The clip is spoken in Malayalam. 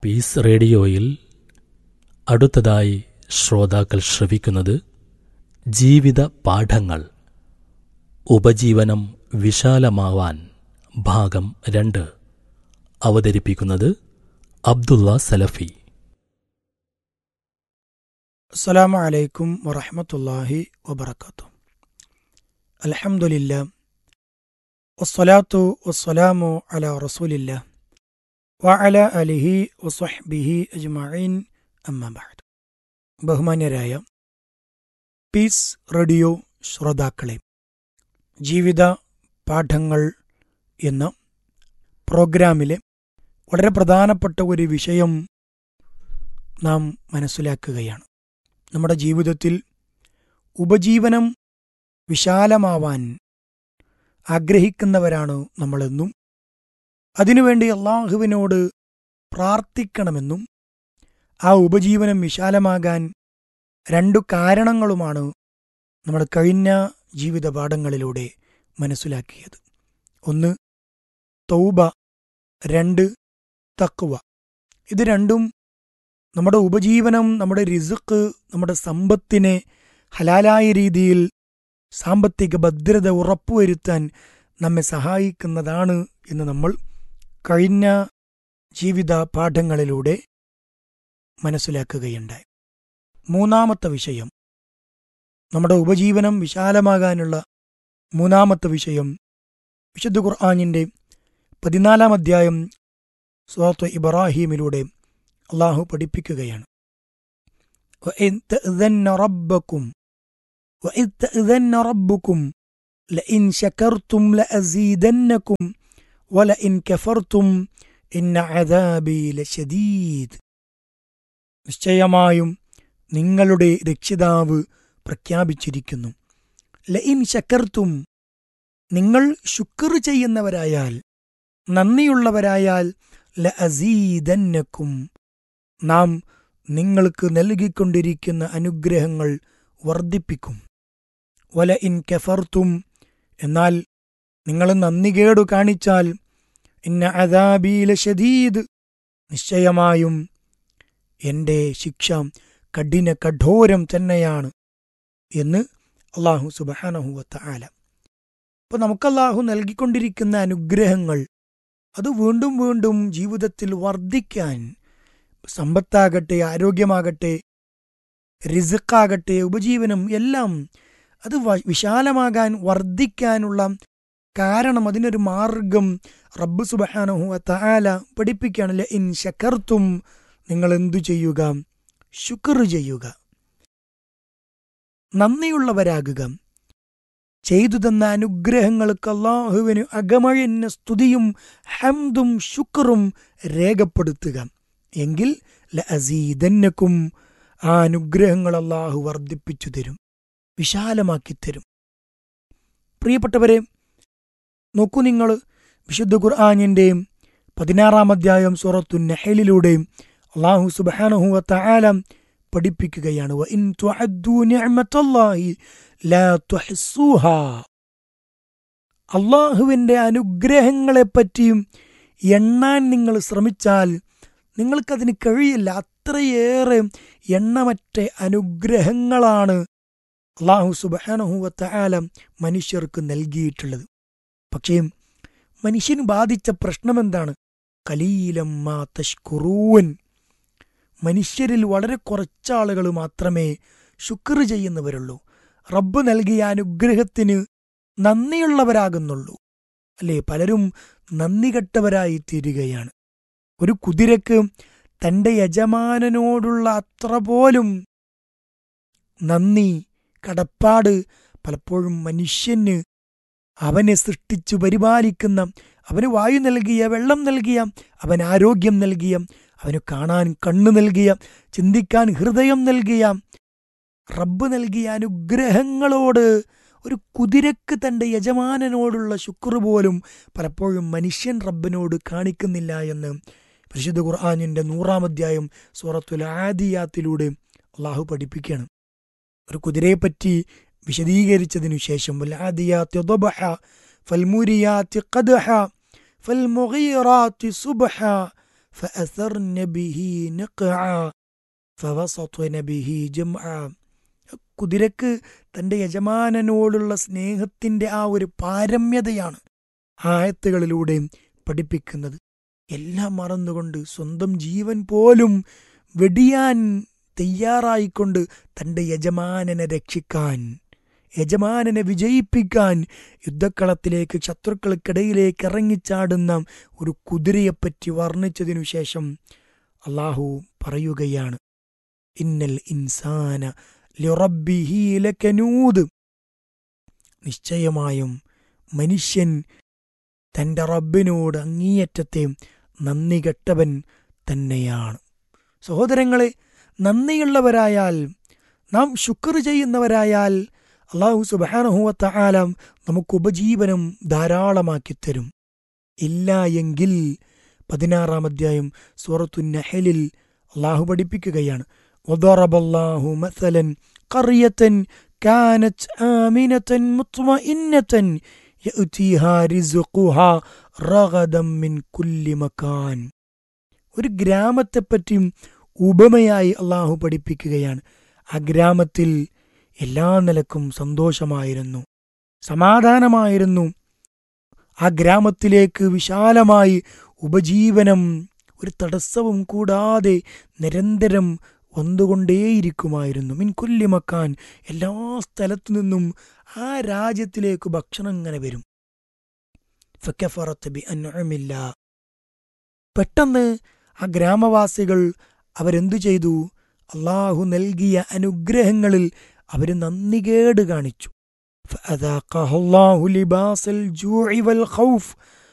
പീസ് റേഡിയോയിൽ അടുത്തതായി ശ്രോതാക്കൾ ശ്രവിക്കുന്നത് ജീവിത പാഠങ്ങൾ ഉപജീവനം വിശാലമാവാൻ ഭാഗം രണ്ട് അവതരിപ്പിക്കുന്നത് അബ്ദുള്ള സലഫി അസ്സലാമു അലൈക്കും വറഹ്മത്തുള്ളാഹി വബറകാതുഹു അൽഹംദുലില്ലാ വസ്സലാത്തു വസ്സലാമു അലാ റസൂലില്ലാ വഅല അലിഹി വസ്വഹ്ബിഹി അജ്മഈൻ അമ്മാ ബഅദ് ബഹുമാന്യരായ പീസ് റേഡിയോ ശ്രോതാക്കളെ ജീവിത പാഠങ്ങൾ എന്ന പ്രോഗ്രാമിലെ വളരെ പ്രധാനപ്പെട്ട ഒരു വിഷയം നാം മനസ്സിലാക്കുകയാണ് നമ്മുടെ ജീവിതത്തിൽ ഉപജീവനം വിശാലമാവാൻ ആഗ്രഹിക്കുന്നവരാണ് നമ്മളെന്നും അതിനുവേണ്ടി അള്ളാഹുവിനോട് പ്രാർത്ഥിക്കണമെന്നും ആ ഉപജീവനം വിശാലമാകാൻ രണ്ടു കാരണങ്ങളുമാണ് നമ്മൾ കഴിഞ്ഞ ജീവിത പാഠങ്ങളിലൂടെ മനസ്സിലാക്കിയത് ഒന്ന് തൗബ രണ്ട് തക്കുവ ഇത് രണ്ടും നമ്മുടെ ഉപജീവനം നമ്മുടെ റിസുക്ക് നമ്മുടെ സമ്പത്തിനെ ഹലാലായ രീതിയിൽ സാമ്പത്തിക ഭദ്രത ഉറപ്പുവരുത്താൻ നമ്മെ സഹായിക്കുന്നതാണ് എന്ന് നമ്മൾ കഴിഞ്ഞ ജീവിത പാഠങ്ങളിലൂടെ മനസ്സിലാക്കുകയുണ്ടായി മൂന്നാമത്തെ വിഷയം നമ്മുടെ ഉപജീവനം വിശാലമാകാനുള്ള മൂന്നാമത്തെ വിഷയം വിശുദ്ധ ഖുർആാനിൻ്റെ പതിനാലാം അധ്യായം സ്വാത്വ ഇബ്രാഹീമിലൂടെ അള്ളാഹു പഠിപ്പിക്കുകയാണ് وإذ تأذن ربكم وإذ تأذن ربكم لئن شكرتم لأزيدنكم ولئن كفرتم إن عذابي لشديد നിശ്ചയമായും നിങ്ങളുടെ രക്ഷിതാവ് പ്രഖ്യാപിച്ചിരിക്കുന്നു ലഇൻ ശക്കർത്തും നിങ്ങൾ ശുക്ർ ചെയ്യുന്നവരായാൽ നന്ദിയുള്ളവരായാൽ ല അസീദന്നക്കും നാം നിങ്ങൾക്ക് നൽകിക്കൊണ്ടിരിക്കുന്ന അനുഗ്രഹങ്ങൾ വർദ്ധിപ്പിക്കും വല ഇൻ കെഫർത്തും എന്നാൽ നിങ്ങൾ നന്ദികേടു കാണിച്ചാൽ ഇന്ന അദാബീല ഷദീദ് നിശ്ചയമായും എൻ്റെ ശിക്ഷ കഠിന കഠോരം തന്നെയാണ് എന്ന് അള്ളാഹു സുബാനഹുവത്ത ആല അപ്പോൾ നമുക്ക് അള്ളാഹു നൽകിക്കൊണ്ടിരിക്കുന്ന അനുഗ്രഹങ്ങൾ അത് വീണ്ടും വീണ്ടും ജീവിതത്തിൽ വർദ്ധിക്കാൻ സമ്പത്താകട്ടെ ആരോഗ്യമാകട്ടെ റിസുക്കാകട്ടെ ഉപജീവനം എല്ലാം അത് വ- വിശാലമാകാൻ വർദ്ധിക്കാനുള്ള കാരണം അതിനൊരു മാർഗം റബ്ബ് സുബഹാനഹു താല പഠിപ്പിക്കുകയാണല്ലേ ഇൻ ശക്കർത്തും നിങ്ങൾ എന്തു ചെയ്യുക ശുക്ർ ചെയ്യുക നന്ദിയുള്ളവരാകുക ചെയ്തു തന്ന അനുഗ്രഹങ്ങൾക്ക് അള്ളാഹുവിന് അകമഴിഞ്ഞ സ്തുതിയും ഹംദും ശുക്റും രേഖപ്പെടുത്തുക എങ്കിൽ ലഅസീദന്നക്കും ആ അനുഗ്രഹങ്ങൾ അള്ളാഹു വർദ്ധിപ്പിച്ചു തരും വിശാലമാക്കി തരും പ്രിയപ്പെട്ടവരെ നോക്കൂ നിങ്ങൾ വിശുദ്ധ ഖുർആാനിൻ്റെയും പതിനാറാം അധ്യായം സൂറത്തു നഹലിലൂടെയും അള്ളാഹു സുബാനഹുവ തആല പഠിപ്പിക്കുകയാണ് "വഇൻ തുഅദ്ദൂ നിഅമത്തല്ലാഹി ലാ തുഹ്സുഹാ." അള്ളാഹുവിൻ്റെ അനുഗ്രഹങ്ങളെപ്പറ്റിയും എണ്ണാൻ നിങ്ങൾ ശ്രമിച്ചാൽ നിങ്ങൾക്കതിന് കഴിയില്ല അത്രയേറെ എണ്ണമറ്റ അനുഗ്രഹങ്ങളാണ് അള്ളാഹു സുബാനഹുവത്ത ആലം മനുഷ്യർക്ക് നൽകിയിട്ടുള്ളത് പക്ഷേ മനുഷ്യന് ബാധിച്ച പ്രശ്നം എന്താണ് കലീലം മാ തഷ്കുറൂൻ മനുഷ്യരിൽ വളരെ കുറച്ചാളുകൾ മാത്രമേ ശുക്ർ ചെയ്യുന്നവരുള്ളൂ റബ്ബ് നൽകിയ അനുഗ്രഹത്തിന് നന്ദിയുള്ളവരാകുന്നുള്ളൂ അല്ലേ പലരും നന്ദി കെട്ടവരായി തീരുകയാണ് ഒരു കുതിരക്ക് തന്റെ യജമാനനോടുള്ള അത്ര പോലും നന്ദി കടപ്പാട് പലപ്പോഴും മനുഷ്യന് അവനെ സൃഷ്ടിച്ചു പരിപാലിക്കുന്ന അവന് വായു നൽകിയ വെള്ളം നൽകിയ അവൻ ആരോഗ്യം നൽകിയ അവന് കാണാൻ കണ്ണു നൽകിയ ചിന്തിക്കാൻ ഹൃദയം നൽകിയ റബ്ബ് നൽകിയ അനുഗ്രഹങ്ങളോട് ഒരു കുതിരക്ക് തന്റെ യജമാനനോടുള്ള ശുക്ർ പോലും പലപ്പോഴും മനുഷ്യൻ റബ്ബിനോട് കാണിക്കുന്നില്ല എന്ന് പരിശുദ്ധ ഖുർആാനിന്റെ നൂറാം അധ്യായം സൂറത്തുൽ ആദിയാത്തിലൂടെ അള്ളാഹു പഠിപ്പിക്കുകയാണ് ഒരു കുതിരയെപ്പറ്റി വിശദീകരിച്ചതിനു ശേഷം വൽആദിയാത്തി ضبحا فالموريات قدحا فالمغيرات صبحا فأثرن به نقعا فوسطن به جمعا കുതിരക്ക് തന്റെ യജമാനനോടുള്ള സ്നേഹത്തിന്റെ ആ ഒരു പാരമ്യതയാണ് ആയത്തുകളിലൂടെ പഠിപ്പിക്കുന്നത് എല്ലാം മറന്നുകൊണ്ട് സ്വന്തം ജീവൻ പോലും വെടിയാൻ തയ്യാറായിക്കൊണ്ട് തന്റെ യജമാനനെ രക്ഷിക്കാൻ യജമാനനെ വിജയിപ്പിക്കാൻ യുദ്ധക്കളത്തിലേക്ക് ശത്രുക്കൾക്കിടയിലേക്ക് ഇറങ്ങിച്ചാടുന്ന ഒരു കുതിരയെപ്പറ്റി വർണ്ണിച്ചതിനു ശേഷം അള്ളാഹു പറയുകയാണ് ഇന്നൽ ഇൻസാന ലിറബ്ബിഹി ലകനൂദ് നിശ്ചയമായും മനുഷ്യൻ തന്റെ റബ്ബിനോട് അങ്ങേയറ്റത്തെ നന്ദി കെട്ടവൻ തന്നെയാണ് സഹോദരങ്ങളെ നന്ദിയുള്ളവരായാൽ നാം ശുക്ർ ചെയ്യുന്നവരായാൽ അള്ളാഹു സുബാനഹുവത്ത ആലം നമുക്ക് ഉപജീവനം ധാരാളമാക്കി തരും ഇല്ല എങ്കിൽ പതിനാറാം അധ്യായം സൂറത്തു നഹലിൽ അള്ളാഹു പഠിപ്പിക്കുകയാണ് وضرب الله مثلا قرية كانت آمنة مطمئنة يأتيها رزقها رغدا من كل مكان ഒരു ഗ്രാമത്തെപ്പറ്റിയും ഉപമയായി അള്ളാഹു പഠിപ്പിക്കുകയാണ് ആ ഗ്രാമത്തിൽ എല്ലാ നിലക്കും സന്തോഷമായിരുന്നു സമാധാനമായിരുന്നു ആ ഗ്രാമത്തിലേക്ക് വിശാലമായി ഉപജീവനം ഒരു തടസ്സവും കൂടാതെ നിരന്തരം വന്നുകൊണ്ടേയിരിക്കുമായിരുന്നു മിൻ കൊല്ലിമക്കാൻ എല്ലാ സ്ഥലത്തു നിന്നും ആ രാജ്യത്തിലേക്ക് ഭക്ഷണം ഇങ്ങനെ വരും ഫക്കഫറത്ത് ബി അൻഅമില്ല പെട്ടെന്ന് ആ ഗ്രാമവാസികൾ അവരെന്തു ചെയ്തു അള്ളാഹു നൽകിയ അനുഗ്രഹങ്ങളിൽ അവർ നന്ദികേട് കാണിച്ചു فأذاقه الله لباس الجوع والخوف